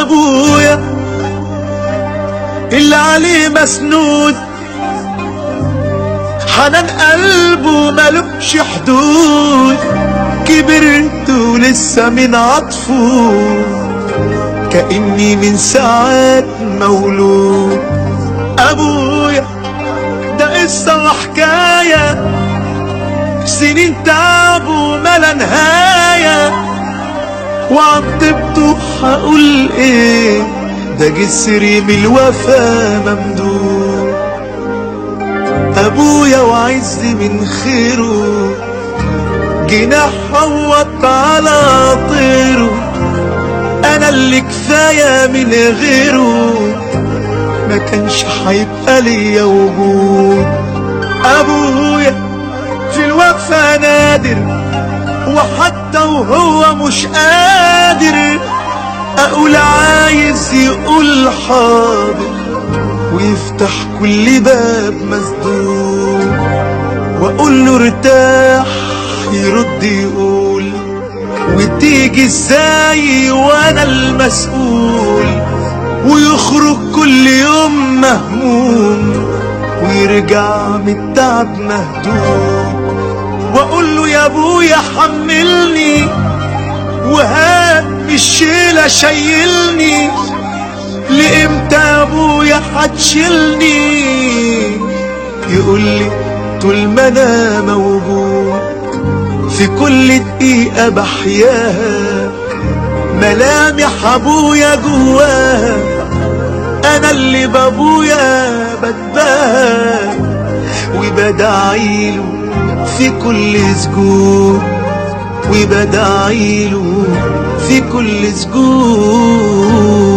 ابويا اللي عليه مسنود حنان قلبه ملوش حدود كبرت ولسه من عطفه كأني من ساعات مولود أبويا ده قصة وحكاية سنين تعب وملا نهاية وعن طيبته هقول ايه ده جسري من الوفا ممدود ابويا وعزي من خيره جناح حوط على طيره انا اللي كفايه من غيره ما كانش هيبقى ليا وجود ابويا في الوقفه نادر وحتى وهو مش قادر اقول عايز يقول حاضر ويفتح كل باب مسدود واقول له ارتاح يرد يقول وتيجي ازاي وانا المسؤول ويخرج كل يوم مهموم ويرجع من التعب مهدود واقول له يا ابويا حملني وهات الشيلة شيلني لامتى يا ابويا هتشيلني يقول لي طول ما انا موجود في كل دقيقة بحياها ملامح ابويا جواها انا اللي بابويا بتباهى وبدعيله في كل سجود وبدعيله في كل سجود